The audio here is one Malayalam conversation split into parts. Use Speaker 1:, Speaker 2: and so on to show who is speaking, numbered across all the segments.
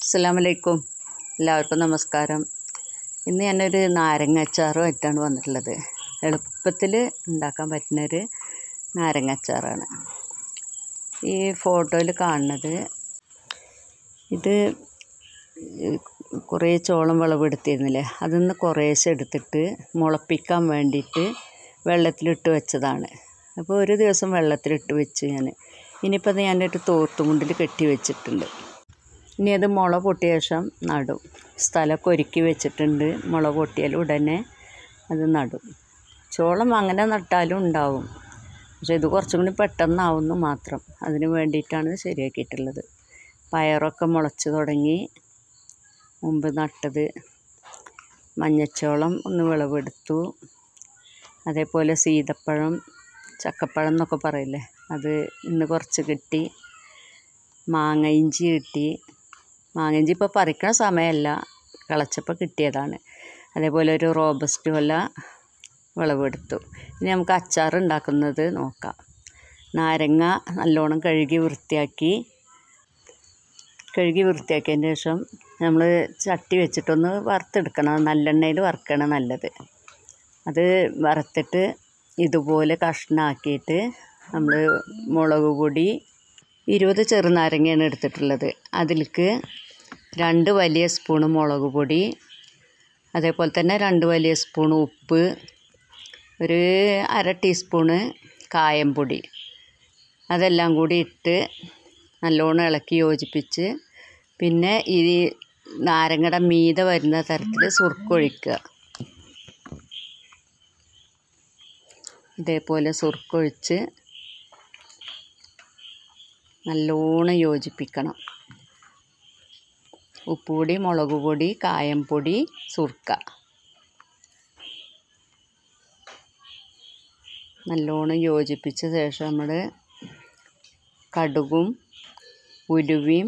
Speaker 1: അസ്സലാമലൈക്കും എല്ലാവർക്കും നമസ്കാരം ഇന്ന് ഞാനൊരു നാരങ്ങ അച്ചാറുമായിട്ടാണ് വന്നിട്ടുള്ളത് എളുപ്പത്തിൽ ഉണ്ടാക്കാൻ പറ്റുന്നൊരു നാരങ്ങ അച്ചാറാണ് ഈ ഫോട്ടോയിൽ കാണുന്നത് ഇത് കുറേ ചോളം വിളവെടുത്തിരുന്നില്ലേ അതിൽ നിന്ന് കുറേശ്ശെ എടുത്തിട്ട് മുളപ്പിക്കാൻ വേണ്ടിയിട്ട് വെള്ളത്തിലിട്ട് വെച്ചതാണ് അപ്പോൾ ഒരു ദിവസം വെള്ളത്തിലിട്ട് വെച്ച് ഞാൻ ഇനിയിപ്പോൾ അത് ഞാനൊരു തോർത്തുമുണ്ടിൽ കെട്ടി വെച്ചിട്ടുണ്ട് ഇനി അത് മുള പൊട്ടിയ ശേഷം നടും സ്ഥലമൊക്കെ ഒരുക്കി വെച്ചിട്ടുണ്ട് മുള പൊട്ടിയാൽ ഉടനെ അത് നടും ചോളം അങ്ങനെ നട്ടാലും ഉണ്ടാവും പക്ഷെ ഇത് കുറച്ചും കൂടി പെട്ടെന്നാവുന്നു മാത്രം അതിന് വേണ്ടിയിട്ടാണ് ഇത് ശരിയാക്കിയിട്ടുള്ളത് പയറൊക്കെ മുളച്ച് തുടങ്ങി മുമ്പ് നട്ടത് മഞ്ഞച്ചോളം ഒന്ന് വിളവെടുത്തു അതേപോലെ സീതപ്പഴം ചക്കപ്പഴം എന്നൊക്കെ പറയില്ലേ അത് ഇന്ന് കുറച്ച് കിട്ടി മാങ്ങ ഇഞ്ചി കിട്ടി മാങ്ങ ഇഞ്ചി ഇപ്പോൾ പറിക്കണ സമയമല്ല കിളച്ചപ്പോൾ കിട്ടിയതാണ് അതേപോലെ ഒരു റോബസ്റ്റ് കൊല വിളവെടുത്തു ഇനി നമുക്ക് അച്ചാർ ഉണ്ടാക്കുന്നത് നോക്കാം നാരങ്ങ നല്ലോണം കഴുകി വൃത്തിയാക്കി കഴുകി വൃത്തിയാക്കിയതിന് ശേഷം നമ്മൾ ചട്ടി വെച്ചിട്ടൊന്ന് വറുത്തെടുക്കണം നല്ലെണ്ണയിൽ വറുക്കണം നല്ലത് അത് വറുത്തിട്ട് ഇതുപോലെ കഷ്ണാക്കിയിട്ട് നമ്മൾ മുളക് പൊടി ഇരുപത് ചെറുനാരങ്ങയാണ് എടുത്തിട്ടുള്ളത് അതിലേക്ക് രണ്ട് വലിയ സ്പൂണ് മുളക് പൊടി അതേപോലെ തന്നെ രണ്ട് വലിയ സ്പൂൺ ഉപ്പ് ഒരു അര ടീസ്പൂണ് കായം പൊടി അതെല്ലാം കൂടി ഇട്ട് നല്ലോണം ഇളക്കി യോജിപ്പിച്ച് പിന്നെ ഈ നാരങ്ങയുടെ മീതെ വരുന്ന തരത്തിൽ സുർക്കൊഴിക്കുക ഇതേപോലെ സുർക്കൊഴിച്ച് നല്ലോണം യോജിപ്പിക്കണം ഉപ്പുപൊടി മുളക് പൊടി കായം പൊടി സുർക്ക നല്ലോണം യോജിപ്പിച്ച ശേഷം നമ്മൾ കടുകും ഉലുവയും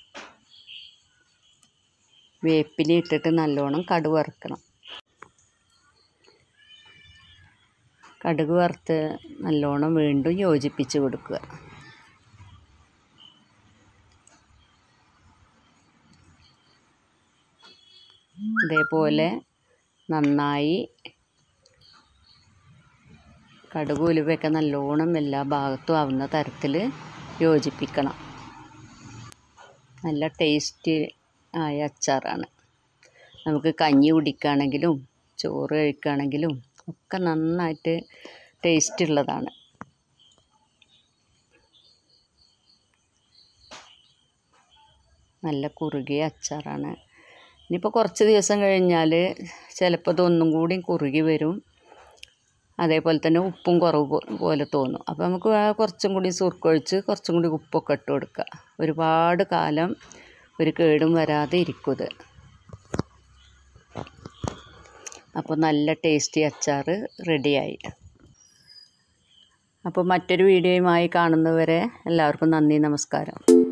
Speaker 1: വേപ്പില ഇട്ടിട്ട് നല്ലോണം കടുക് വറുക്കണം കടുക് വറുത്ത് നല്ലോണം വീണ്ടും യോജിപ്പിച്ച് കൊടുക്കുക ഇതേപോലെ നന്നായി കടുക് ഉലുവയൊക്കെ നല്ലോണം എല്ലാ ഭാഗത്തും ആവുന്ന തരത്തിൽ യോജിപ്പിക്കണം നല്ല ടേസ്റ്റ് ആയ അച്ചാറാണ് നമുക്ക് കഞ്ഞി കുടിക്കുകയാണെങ്കിലും ചോറ് കഴിക്കുകയാണെങ്കിലും ഒക്കെ നന്നായിട്ട് ടേസ്റ്റ് ഉള്ളതാണ് നല്ല കുറുകിയ അച്ചാറാണ് ഇനിയിപ്പോൾ കുറച്ച് ദിവസം കഴിഞ്ഞാൽ ചിലപ്പോൾ ഇതൊന്നും കൂടി കുറുകി വരും അതേപോലെ തന്നെ ഉപ്പും കുറവ് പോലെ തോന്നും അപ്പോൾ നമുക്ക് കുറച്ചും കൂടി സുർക്കൊഴിച്ച് കുറച്ചും കൂടി ഉപ്പൊക്കെ ഇട്ട് കൊടുക്കുക ഒരുപാട് കാലം ഒരു കേടും വരാതെ ഇരിക്കും ഇത് അപ്പോൾ നല്ല ടേസ്റ്റി അച്ചാർ റെഡിയായി അപ്പോൾ മറ്റൊരു വീഡിയോയുമായി കാണുന്നവരെ എല്ലാവർക്കും നന്ദി നമസ്കാരം